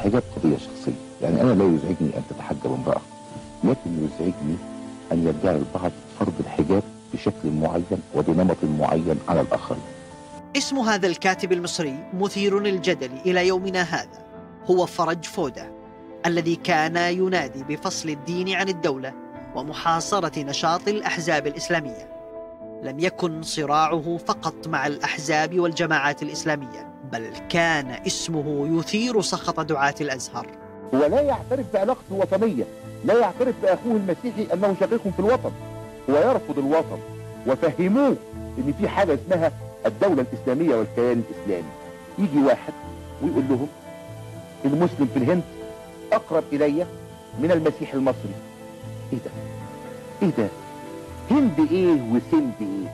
الحجاب قضية شخصية يعني أنا لا يزعجني أن تتحجب امرأة لكن يزعجني أن يدعي البعض فرض الحجاب بشكل معين وبنمط معين على الآخرين اسم هذا الكاتب المصري مثير للجدل إلى يومنا هذا هو فرج فودة الذي كان ينادي بفصل الدين عن الدولة ومحاصرة نشاط الأحزاب الإسلامية لم يكن صراعه فقط مع الأحزاب والجماعات الإسلامية بل كان اسمه يثير سخط دعاة الأزهر هو لا يعترف بعلاقته الوطنية لا يعترف بأخوه المسيحي أنه شقيق في الوطن هو يرفض الوطن وفهموه ان في حاجة اسمها الدولة الإسلامية والكيان الإسلامي يجي واحد ويقول لهم المسلم في الهند أقرب إلي من المسيح المصري إيه ده؟ إيه ده؟ هند إيه وسند إيه؟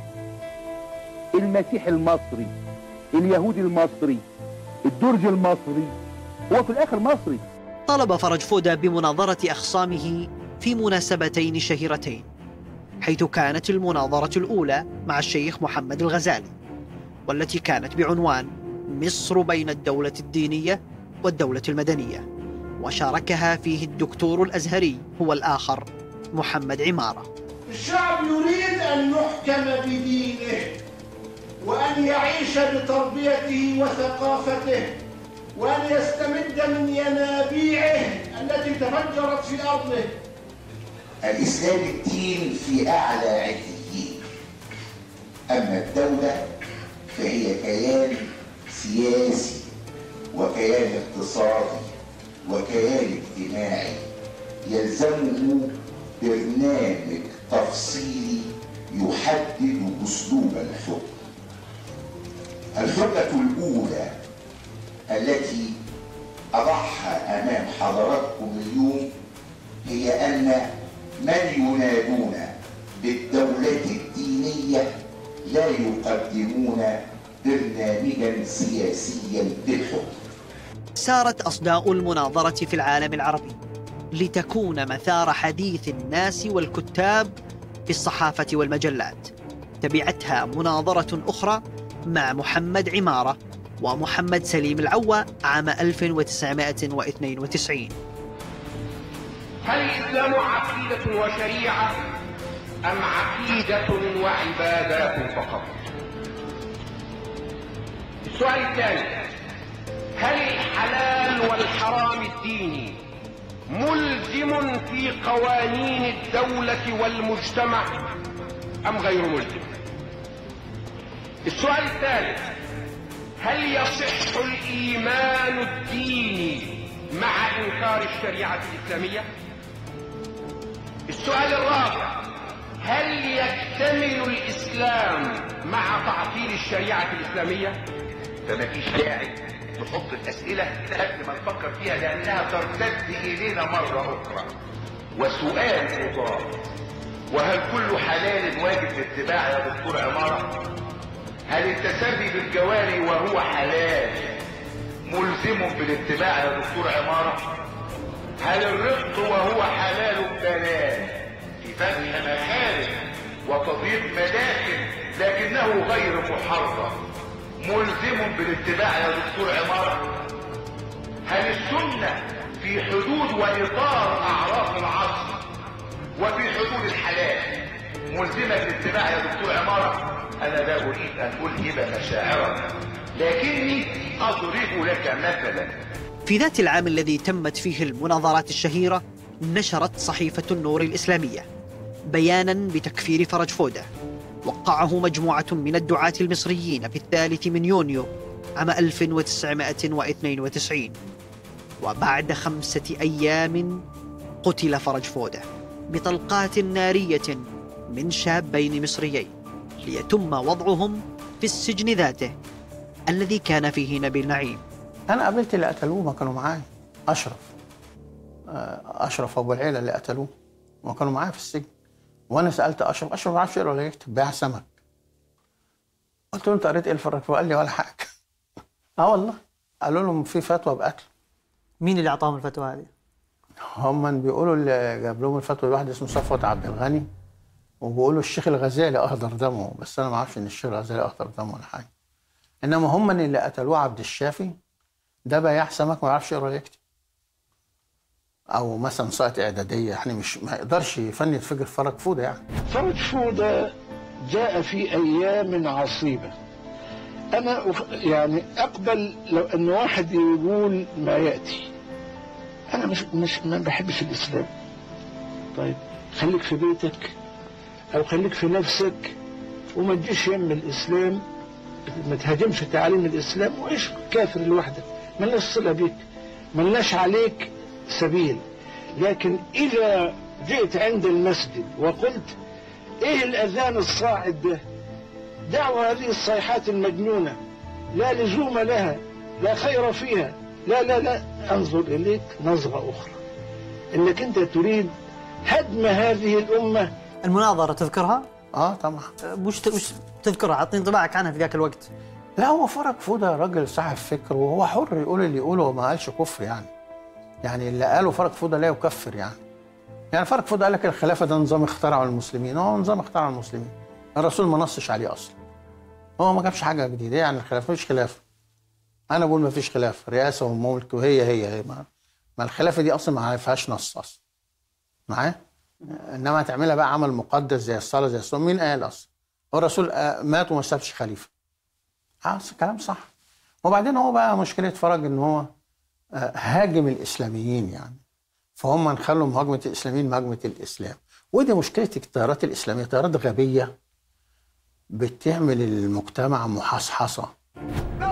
المسيح المصري اليهودي المصري الدرج المصري هو في الآخر مصري طلب فرج فودة بمناظرة أخصامه في مناسبتين شهيرتين حيث كانت المناظرة الأولى مع الشيخ محمد الغزالي والتي كانت بعنوان مصر بين الدولة الدينية والدولة المدنية وشاركها فيه الدكتور الأزهري هو الآخر محمد عمارة الشعب يريد أن يحكم بدينه وأن يعيش بتربيته وثقافته وأن يستمد من ينابيعه التي تفجرت في أرضه الإسلام الدين في أعلى عليين أما الدولة فهي كيان سياسي وكيان اقتصادي وكيان اجتماعي يلزمه برنامج تفصيلي يحدد أسلوب الحكم الحجة الأولى التي أضعها أمام حضراتكم اليوم هي أن من ينادون بالدولة الدينية لا يقدمون برنامجا سياسيا للحكم سارت أصداء المناظرة في العالم العربي لتكون مثار حديث الناس والكتاب في الصحافة والمجلات تبعتها مناظرة أخرى مع محمد عمارة ومحمد سليم العوى عام 1992 هل الإسلام عقيدة وشريعة أم عقيدة وعبادات فقط؟ السؤال الثاني هل الحلال والحرام الديني ملزم في قوانين الدولة والمجتمع أم غير ملزم؟ السؤال الثالث هل يصح الإيمان الديني مع إنكار الشريعة الإسلامية؟ السؤال الرابع هل يكتمل الإسلام مع تعطيل الشريعة الإسلامية؟ فما فيش داعي نحط الأسئلة قبل ما نفكر فيها لأنها ترتد إلينا مرة أخرى وسؤال مضاد وهل كل حلال واجب الاتباع يا دكتور عمارة؟ هل التسري بالجواري وهو حلال ملزم بالاتباع يا دكتور عمارة؟ هل الرق وهو حلال بلال في فتح مخارج وتضييق مداخل لكنه غير محرم ملزم بالاتباع يا دكتور عمارة هل السنة في حدود وإطار أعراف العصر وفي حدود الحلال ملزمة بالاتباع يا دكتور عمارة أنا لا أريد أن ألهب مشاعرك لكني أضرب لك مثلا في ذات العام الذي تمت فيه المناظرات الشهيرة نشرت صحيفة النور الإسلامية بيانا بتكفير فرج فودة وقعه مجموعة من الدعاة المصريين في الثالث من يونيو عام 1992 وبعد خمسة أيام قتل فرج فودة بطلقات نارية من شابين مصريين ليتم وضعهم في السجن ذاته الذي كان فيه نبيل نعيم انا قابلت اللي قتلوه ما كانوا معايا اشرف آه، اشرف ابو العيله اللي قتلوه ما كانوا معايا في السجن وانا سالت اشرف اشرف ما بيعرفش يقرا ولا يكتب بياع سمك قلت له انت قريت ايه الفرق فقال لي ولا حاجه اه والله قالوا لهم في فتوى بقتل مين اللي أعطاهم الفتوى هذه؟ هم بيقولوا اللي جاب لهم الفتوى واحد اسمه صفوت عبد الغني وبيقولوا الشيخ الغزالي اهدر دمه بس انا ما اعرفش ان الشيخ الغزالي اهدر دمه ولا حاجه انما هم اللي قتلوه عبد الشافي ده بياع سمك ما يعرفش يقرا ولا يكتب او مثلا ساقط اعداديه يعني مش ما يقدرش يفند فكر فرج فوده يعني فرج فودة جاء في أيام عصيبة أنا أف- يعني أقبل لو أن واحد يقول ما يأتي أنا مش مش ما بحبش الإسلام طيب خليك في بيتك أو خليك في نفسك وما تجيش يم الإسلام ما تهاجمش تعاليم الإسلام وعيش كافر لوحدك ملناش صلة بيك ملناش عليك سبيل لكن إذا جئت عند المسجد وقلت ايه الاذان الصاعد ده دعوة هذه الصيحات المجنونة لا لزوم لها لا خير فيها لا لا لا انظر اليك نظرة اخرى انك انت تريد هدم هذه الامة المناظرة تذكرها؟ اه طبعا وش وش تذكرها؟ اعطني انطباعك عنها في ذاك الوقت. لا هو فرج فوده راجل صاحب فكر وهو حر يقول اللي يقوله وما قالش كفر يعني يعني اللي قاله فرج فوده لا يكفر يعني يعني فرج فوده قال لك الخلافه ده نظام اخترعه المسلمين هو نظام اخترعه المسلمين الرسول ما نصش عليه اصلا هو ما جابش حاجه جديده يعني الخلافه مفيش خلافه انا بقول ما فيش خلاف رئاسه وملك وهي هي, هي ما, ما الخلافه دي اصلا ما فيهاش نص اصلا معايا انما تعملها بقى عمل مقدس زي الصلاه زي الصوم مين قال اصلا هو الرسول آه، مات وما سابش خليفه اه كلام صح وبعدين هو بقى مشكله فرج ان هو آه، هاجم الاسلاميين يعني فهم نخلوا مهاجمه الاسلاميين مهاجمه الاسلام ودي مشكله التيارات الاسلاميه تيارات غبيه بتعمل المجتمع محصحصه